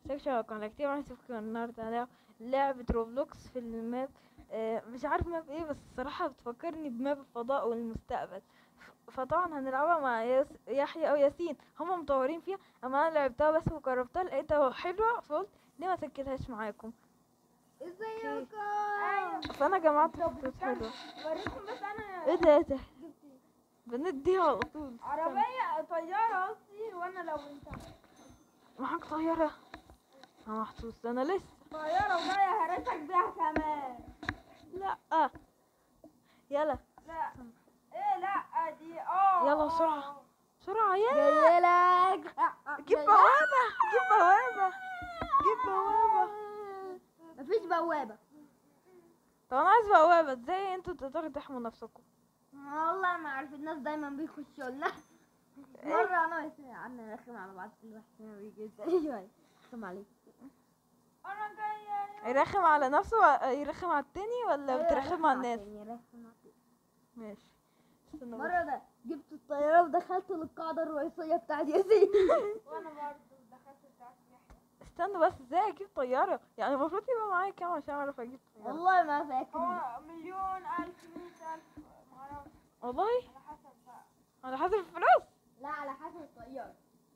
سكشن كونكتيف هنشوفكم النهارده هنلعب لعبة روبلوكس في الماب آه، مش عارف ماب ايه بس الصراحة بتفكرني بماب الفضاء والمستقبل ف- فطبعا هنلعبها مع ياس... يحيى او ياسين هما مطورين فيها اما انا لعبتها بس وجربتها لقيتها حلوة فقلت ليه ما سكتهاش معاكم ازيكم فانا جمعت خطوط حلوة وريكم بس انا ايه ده ايه ده بنديها على طول عربية طيارة قصدي وانا لو انت معاك طيارة انا محظوظ انا لسه طيارة وجاية هرسك بيها كمان لا يلا لا ايه لا دي اه يلا آه. بسرعة بسرعة يلا جايلك جيب بوابة جيب بوابة جيب بوابة مفيش بوابة طب انا عايز بوابة ازاي انتوا تقدروا تحموا نفسكم والله ما عارف الناس دايما بيخشوا لنا مرة انا وياسين قعدنا نرخم على بعض كل واحد فينا بيجي يسأل شوية رخم عليك انا جاية يرخم على نفسه و- يرخم على التاني ولا بترخم على الناس ماشي استنى بس. مرة ده جبت الطيارة ودخلت للقاعدة الرئيسية بتاعت ياسين وانا برضه دخلت بتاعت يحيى استنى بس ازاي اجيب طيارة يعني المفروض يبقى معايا كام عشان اعرف اجيب طيارة والله ما فاكر هو مليون ألف مية ألف معرفش والله على حسب بقى على حسب الفلوس لا على حسب الطيارة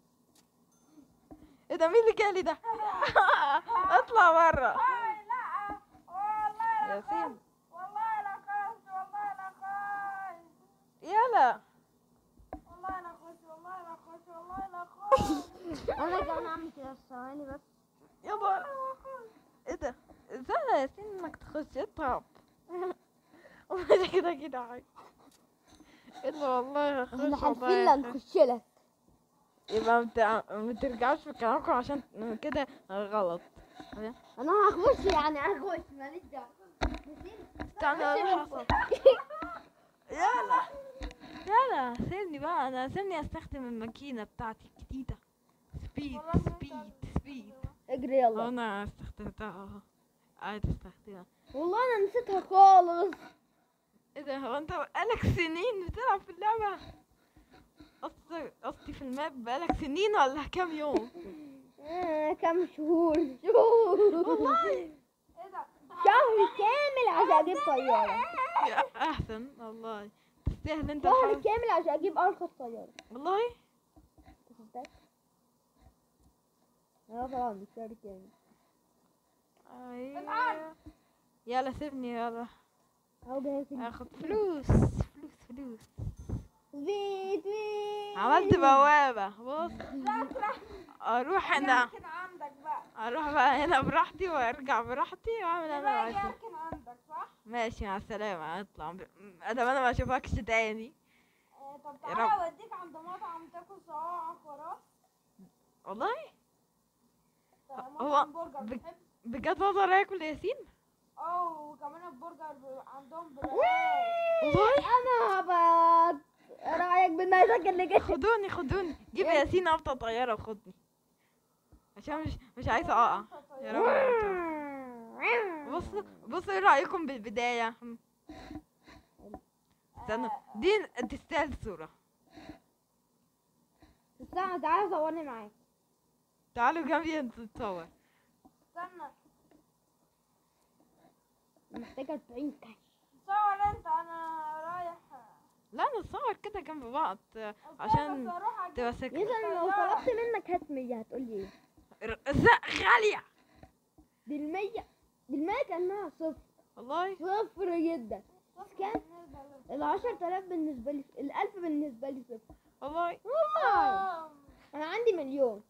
ايه ده مين اللي جالي ده اطلع برا لا والله لا ياسين والله لا خالص والله لا خالص يلا والله لا خش والله لا خش والله لا خش انا كمان اعمل كده ثواني بس يلا ايه ده ازاي يا ياسين انك تخش اضرب والله كده كده حاجة ايه ده والله هخش احنا والله حالفين لا هخش. نخش لك يبقى مت- ما ترجعوش في كلامكم عشان كده غلط انا هخش يعني هخش ماليش دعوه استنى اروح أصلاً. يلا يلا سيبني بقى انا سيبني استخدم الماكينة بتاعتي الجديدة سبيد سبيد سبيد اجري يلا انا استخدمتها اهو قاعد استخدمها والله انا نسيتها خالص ايه ده هو انت بقالك سنين بتلعب في اللعبة قصدي قصدي في الماب بقالك سنين ولا كام يوم آه كم شهور شهور والله شهر كامل عشان اجيب طياره يا احسن والله تستاهل انت شهر الحظ كامل عشان اجيب ارخص طياره والله تصدق اه طبعا مش شهر كامل ايوه يلا سيبني يلا اهو جاهز اخد فلوس فلوس فلوس زيت زيت عملت بوابة بص اروح هنا كده عندك بقى اروح بقى هنا براحتي وارجع براحتي واعمل انا اللي عايزاه يركن عندك صح؟ ماشي مع السلامة اطلع ب- ادام انا ما اشوفكش تاني آه، طب يا تعالى اوديك عند مطعم تاكل صواعق وراه والله هو مطعم برجر بك- بتحب بجد اقدر اكل ياسين اه وكمان البرجر ب- عندهم بلاش والله انا هبط ايه رايك بالنيزك اللي جت خدوني خدوني جيب ياسين ابطأ طيارة وخدني عشان مش مش عايزة اقع يا رب ما أقع. بص بصوا ايه رأيكم بالبداية هم. استنى دي تستاهل صورة استنى تعالى صورني معاك تعالوا جنبي انتوا نتصور استنى محتاجة 40 كاش صور انت انا رايح لا نتصور كده جنب بعض عشان تبقى سكت مثلا لو طلبت منك هات 100 هتقولي ايه؟ لا غالية دي المية دي المية كأنها صفر والله صفر جدا بس كان العشر تلاف بالنسبة لي الألف بالنسبة لي صفر والله والله أنا عندي مليون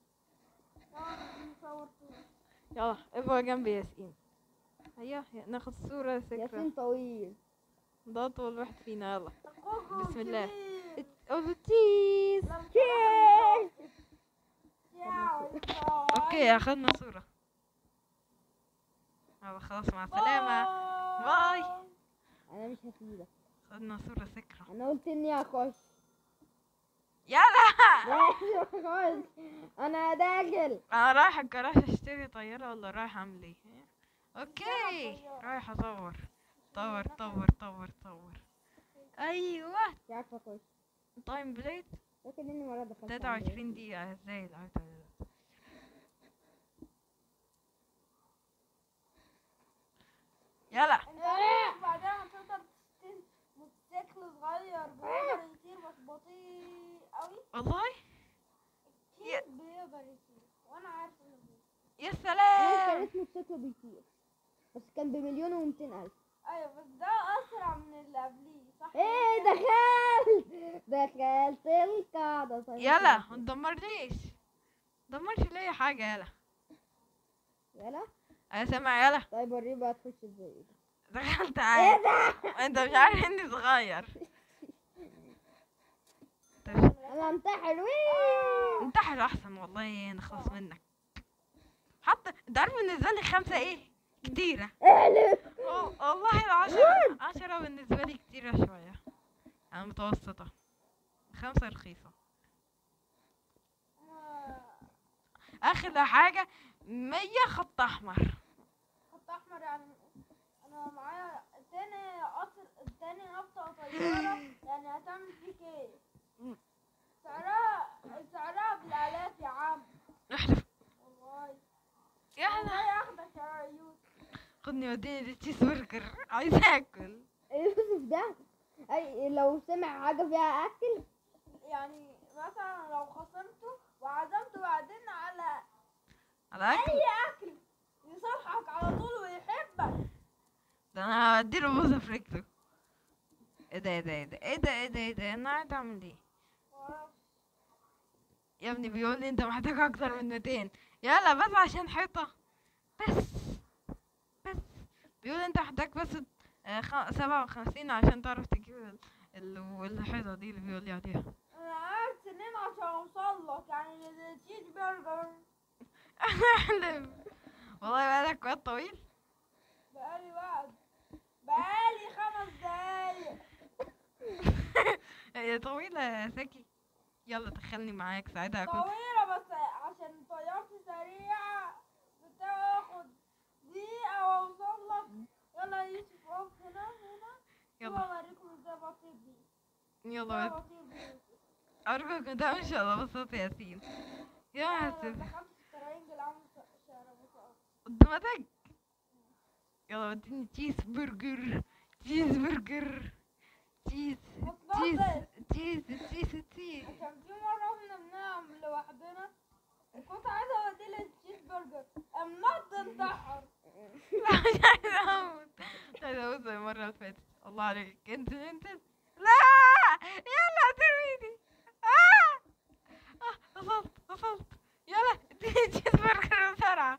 يلا ابقى جنبي ياسين ايوه ناخد صورة ياسين ذكرى طويل ده اطول واحد فينا يلا بسم الله اوتيز تشيز اوكي اخدنا صورة يلا خلاص مع السلامة باي أنا مش هسيبك خدنا صورة ذكرى أنا قلت إني هخش يلا لا هخش أنا داخل انا رايح الجراج اشتري طيارة ولا رايح اعمل ايه اوكي رايح اصور طور طور طور طور ايوه مش عارفة أخش تايم بليت فاكر إني مرة دخلت 23 دقيقة ازاي العيطة يا كان سلام اسمه الشكل بيطير بس كان بمليون ومتين ألف ايوه بس ده اسرع من اللي قبليه صح ايه دخلت دخلت القاعدة طيب يلا ما تدمرليش دمرش ليا حاجه يلا يلا انا سامع يلا طيب وريه بقى تخش ازاي دخلت ايه عادي ده انت مش عارف اني صغير طب انا انتحر ويه انتحر احسن والله نخلص منك حتى انت عارف بالنسبه لي خمسه ايه كتيره اهلف وال- والله العشرة عشرة بالنسبة لي كتيرة شوية أنا متوسطة خمسة رخيصة آخر حاجة مية خط أحمر خط احمر يعني انا معايا تاني قطر تاني نفطة طيارة يعني هتعمل فيك ايه مم. سعرها سعرها بالالاف يا عم احلف والله يا أنا والله اخدك يا يوسف خدني وديني للتشيز برجر عايز آكل يوسف ده اي لو سمع حاجة فيها اكل يعني مثلا لو خصمته وعزمته بعدين على على أكل اي اكل يصالحك على طول ويحبك ده أنا هديله بوزة في رجله ايه ده ايه ده ايه ده ايه ده ايه ده ايه ده انا قاعد اعمل ايه معرفش. يا ابني بيقول لي انت محتاج اكتر من 200 يلا بس عشان حيطة بس بس بيقول انت محتاج بس آه، خ- سبعة وخمسين عشان تعرف تجيب ال- ال- الحيطة دي اللي بيقول لي عليها انا قاعد سنين عشان اوصل لك يعني التشيز برجر احلف والله بقالك وقت طويل بقالي وقت بقالي خمس دقايق هي طويلة يا ساكي يلا دخلني معاك ساعتها كنت طويلة بس عشان طيارتي سريعة بتاخد دقيقة واوصل لك يلا يا يوسف اقف هنا هنا يلا اوريكم ازاي بطير دي يلا ازاي بس بطير دي يوسف. أرجوك ما تعملش على بساطة يا ياسين يا أنا حسن دخلت في التراينجل عامل شارع بصقر قدامك يلا وديني تشيز برجر تشيز برجر تشيز تشيز تشيز تشيز تشيز كان في مرة احنا بنلعب لوحدنا وكنت عايزة اوديه للتشيز برجر قام نط انتحر لا مش عايزة اموت مش عايزة اموت زي المرة اللي فاتت الله عليك انت انت لا يلا ترميني آه. آه، وصلت وصلت يلا اديني تشيز برجر بسرعة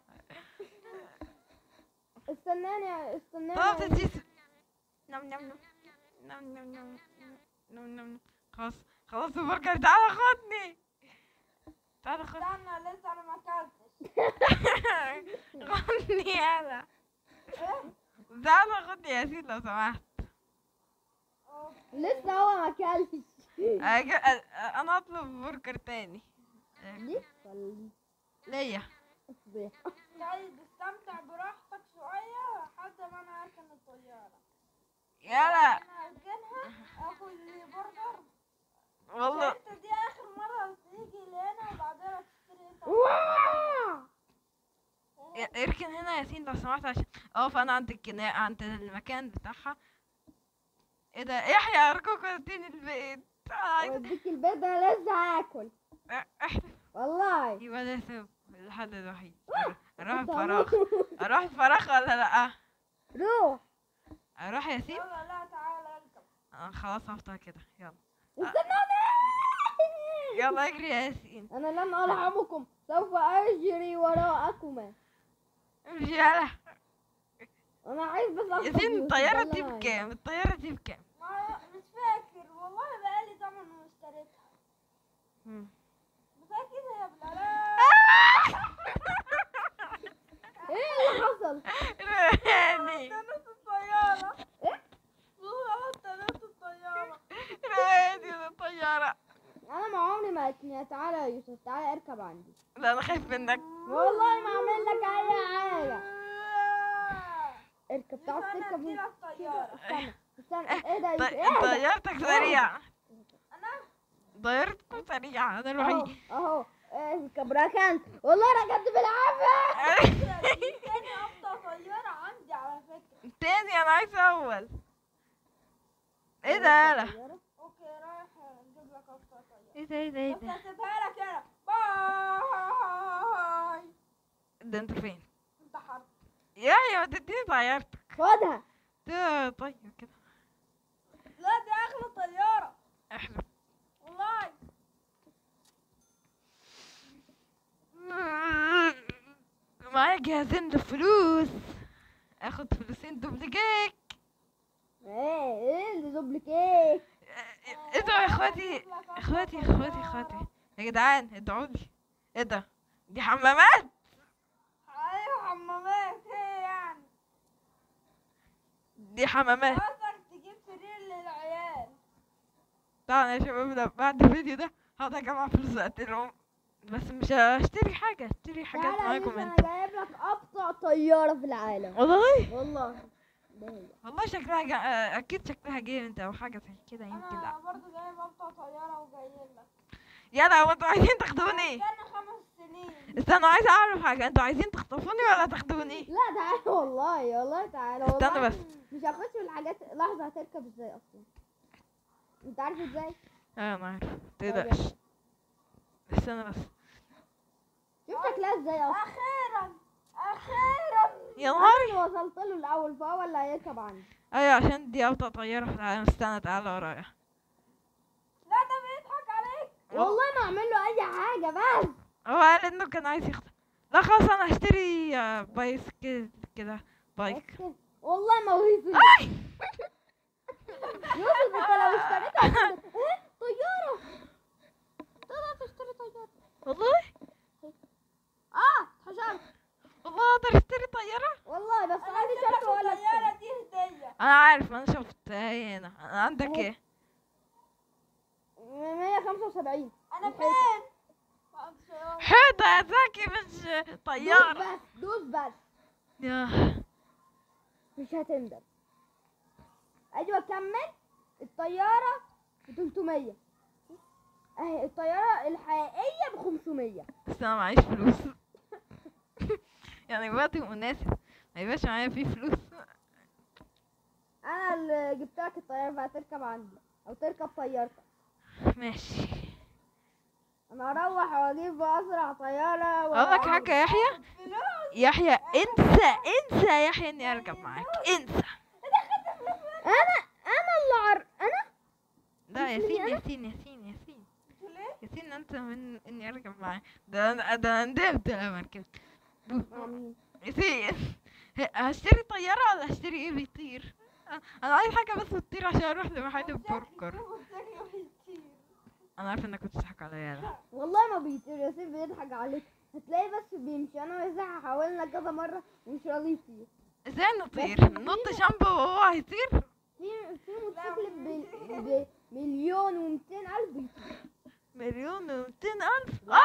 استناني استناني طلبت التشيز نم نم نم نم نم نم نم نم نم خلاص خلاص البرجر تعالى خدني تعالى خدني استنى لسه انا ما اكلتش خدني يلا تعالى خدني يا سيد لو سمحت لسه هو ما اكلش أج- أ- انا اطلب برجر تاني دي ولا دي ليا صبيح طيب استمتع براحتك شوية لحد ما انا اركن الطيارة يلا انا اركنها اكل لي برجر والله انت دي اخر مرة تيجي لهنا وبعدين تشتري انت واو. ا- اركن هنا يا ياسين لو سمحت عشان اقف انا عند الكناء عند المكان بتاعها ايه ده يحيى ارجوك وديني البيت أنا عايزة- اوديك البيت ده أنا لسه هاكل ا- احلف والله يبقى ده سبب الحل الوحيد اروح كنت الفراغ هموت. اروح الفراغ ولا لا روح اروح يا ياسين يلا لا تعالى اركب انا خلاص هفطر كده يلا استنوني يلا اجري يا ياسين انا لن ارحمكم سوف اجري وراءكما امشي يلا انا عايز بس أخطف ياسين يوسف، الطيارة ده اللي دي أنا بكام الطيارة دي بكام ما مش فاكر والله بقالي زمن ما اشتريتها مم. بس اكيد هي بالالاف عايز. ايه اللي حصل روحاني تنس الطيارة ايه غلط تنس الطيارة روحاني الطيارة انا ما عمري ما اتني تعالى يا يوسف تعالى اركب عندي لا انا خايف منك والله ما اعمل لك اي حاجه اركب تعرف انا تركب اديلك الطيارة استنى استنى ايه ده يا ط- يوسف ايه ده طيارتك سريعة انا طيارتكم سريعة انا اهو الوحيد اهو اركب ركنت والله ركبت بالعافيه دي تاني افضل طيارة عندي على فكرة تاني انا عايز اول ايه ده يلا طيارة. اوكي رايح اجيب لك افضل طيارة ايه ده ايه ده ايه بس ده هسيبها لك انا باي ده انت فين انت حر يا يا ما تديني طيارتك خدها ده طيب كده لا دي اغلى طيارة احلف والله معايا جهازين للفلوس اخد فلوسين دوبليكيت ايه ايه اللي دوبليكيت انتوا يا اخواتي اخواتي اخواتي اخواتي يا جدعان ادعوا لي ايه ده دي حمامات ايوه حمامات ايه يعني دي حمامات قصدك تجيب سرير للعيال طبعا يا شباب لما بعد الفيديو ده هقعد اجمع فلوس اقتلهم بس مش هشتري حاجة هشتري حاجات تعالى يا معاكم يوسف، انا انتوا جايب لك ابطأ طيارة في العالم والله والله ده هي. والله شكلها جا... آه، اكيد شكلها جامد او حاجة زي كده يمكن انا لا برضه جايب ابطأ طيارة وجاي لك يلا هو انتوا عايزين تاخدوني كان خمس سنين استنوا عايزة اعرف حاجة انتوا عايزين تخطفوني ولا تاخدوني لا تعالى والله والله تعالى والله استنى بس مش هخش في الحاجات لحظة هتركب ازاي اصلا انت عارف ازاي اه انا عارف متقلقش استنى بس شوف شكلها ازاي اصلا اخيرا اخيرا يا انا نهاري اللي وصلت له الاول فهو اللي هيركب عندي ايوه عشان دي ابطأ طيارة في العالم استنى تعالى ورايا لا ده بيضحك عليك والله ما اعمل له اي حاجة بس هو قال انه كان عايز يخطف لا خلاص انا هشتري آه، بايسكل كده بايك بس. والله ما وريته آي! يوسف انت لو اشتريتها هتقدر- ايه طيارة تقدر تشتري طيارة والله اه اتحشرت والله اقدر اشتري طيارة والله بس انا عندي هجيب لك شرط ولا الطيارة دي هدية انا عارف انا شفت هي هنا أنا عندك أهو. ايه 175 انا مش فين ما عنديش طيارة. حيطة يا زكي مش دوس طيارة بس دوس بس يا مش هتندم ايوه كمل الطيارة ب 300 اهي الطيارة الحقيقية ب 500 بس انا معيش فلوس يعني وقت مناسب ما يبقاش معايا فيه فلوس انا اللي جبت لك الطيارة فهتركب عندي او تركب طيارتك ماشي انا هروح واجيب اسرع طيارة اقول لك حاجة يا يحيى فلوس يحيى انسى انسى يا يحيى اني اركب معاك انسى انا انا اللي عر... انا لا مش ياسين مني ياسين ياسين ياسين ليه ياسين انت من اني اركب معاك ده انا ده انا ندمت لما ركبت مع مين؟ ياسين هشتري طيارة ولا هشتري ايه بيطير انا عايز حاجة بس بتطير عشان اروح لمحل البرجر موتوسيكل بيطير. انا عارفه انك بتضحك عليا لا والله ما بيطير ياسين بيضحك عليك هتلاقي بس بيمشي انا وياسين حاولنا كذا مرة ومش راضي يطير ازاي نطير نط شامبو وهو هيطير في في موتوسيكل ب- بمليون ومتين الف بيطير مليون ومتين الف آه!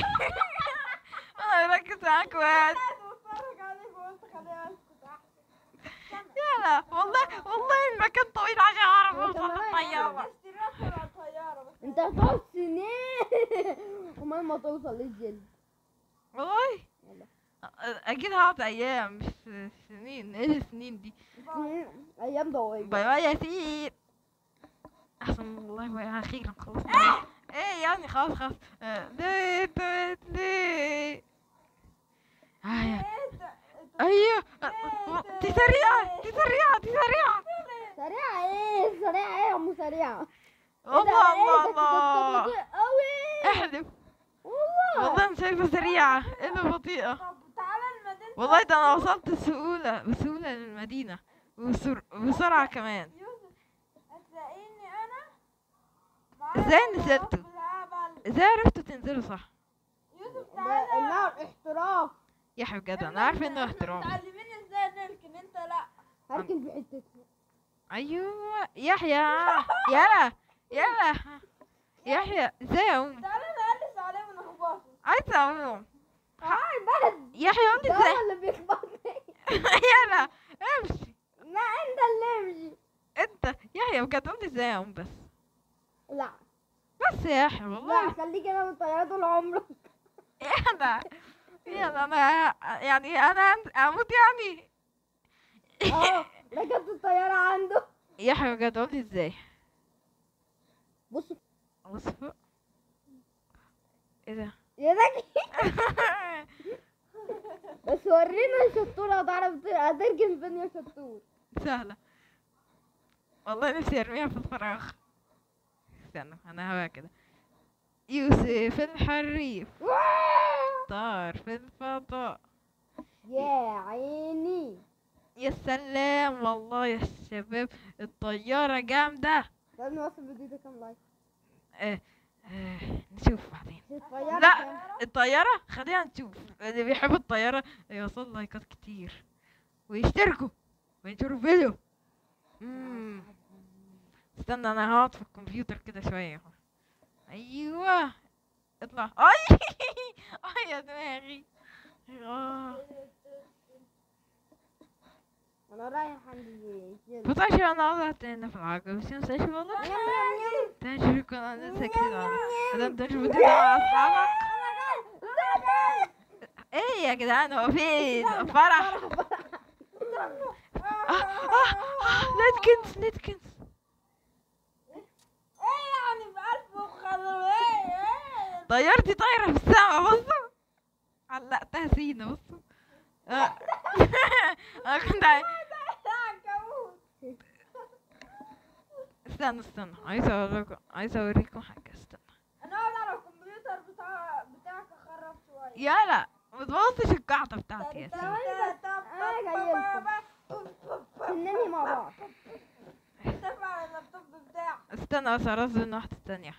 انا بركز معاك واحد بتفرج عليك وقلت خليها اسكت احسن يلا والله والله المكان طويل عشان اعرف أنا اوصل كمان للطيارة اشتري اسرع طيارة بس انت هتقعد سنين امال ما توصل للجلد والله والله. اكيد هقعد ايام مش سنين ايه السنين دي سنين- ايام ضوئية باي باي يا سيد احسن والله باي اخيرا خلاص ايه يعني خلاص خلاص آه، ليه انت ليه آه يا- انت انت ايوه آه، دي سريعة دي سريعة دي سريعة سريعة ايه سريعة ايه يا ام سريعة الله ايه الله ده ده الله بطيء قوي احلف والله والله انا شايفة سريعة ايه اللي بطيئة طب تعالى المدينة والله ده انا وصلت بسهولة بسهولة للمدينة وسر... بسرعة كمان يوسف هتلاقيني انا معايا ازاي طيارات نزلتوا؟ بالهبل. ازاي عرفتوا تنزلوا صح يوسف ده تعالى انها احتراف يا حبيبي بجد احنا انا عارفة انه احنا احترام متعلمين ازاي نركن انت لا هركن في حتتي ايوه يحيى يلا يلا يحيا ازاي اقوم تعالى نقلس عليه ونخبطه عايز اقوم تعال بلد يحيى قول لي ده هو ازاي اللي بيخبطني يلا امشي لا انت اللي امشي انت يحيى بجد قول لي ازاي اقوم بس لا بس يا يحيى لا والله خليك انا من الطيارة طول عمرك يلا يلا انا يعني انا اموت يعني اه ركبت الطيارة عنده يحيى بجد قول لي ازاي بص بص فوق ايه ده يا زكي بس ورينا الشطورة هتعرف ت- هترجم فين يا شطور سهلة والله نفسي ارميها في الفراغ استنى انا هوا كده يوسف الحريف طار في الفضاء يا عيني يا سلام والله يا شباب الطيارة جامدة طب نوصل الفيديو ده كام لايك آه آه نشوف بعدين الطيارة لا كام؟ الطيارة خلينا نشوف اللي بيحب الطيارة يوصل لايكات كتير ويشتركوا وينشروا فيديو مم. استنى انا هقعد في الكمبيوتر كده شوية اهو ايوه اطلع اي اي يا دماغي آه. انا رايح عند الجيل بص عشان انا قاعدة هنا في العقل بس متنساش والله تنشر قناة سكتة اذا تنشر فيديو ده مع اصحابك ايه يا جدعان هو فين فرح آه، آه، آه، نتكنس نتكنس ايه يعني بألف وخلوية ايه طيارتي طايرة في السما بصوا علقتها سينا بصوا آه. انا كنت عاي- عنكبوت استنى استنى عايزة اوريكم عايزة اوريكم حاجة استنى انا اقعد على الكمبيوتر بتاع بتاعك اخرب شوية يلا ما تبوظش القاعدة بتاعتي يا سيدي أنا جايلكم. كلنا مع بعض اتفق على اللابتوب بتاعك استنى بس ارزن واحدة تانية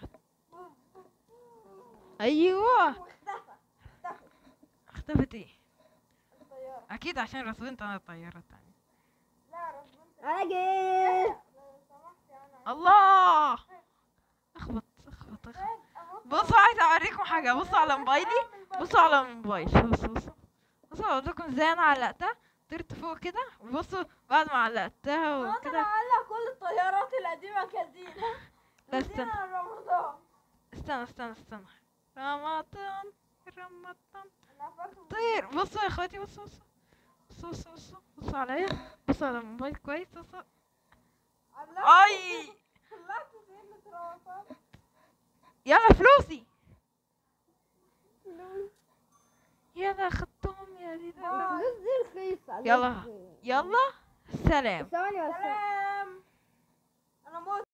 ايوه واختفى اختفى اختفت ايه الطيارة اكيد عشان رسمت انا الطيارة التانية لا ربنا انا جيت لو سمحت يعني الله اخبط اخبط اخبط اهو بصوا عايزة اوريكم حاجة بصوا على موبايلي بصوا على الموبايل بصوا بصوا بصوا اقول لكم ازاي انا علقتها طرت فوق كده وبصوا بعد ما علقتها انا وكده معلق كل الطيارات القديمة كزينة لا استنى زينة رمضان استنى استنى استنى رمضان رمضان انا فاكر طير بصوا يا اخواتي بصوا بصوا بصوا بصوا بصوا بصوا عليا بصوا على الموبايل كويس بصوا علقت اي علقت زينة رمضان يلا فلوسي يلا خدتهم يا ريت الفلوس دي رخيصة يلا. يلا سلام ثواني بس سلام انا موت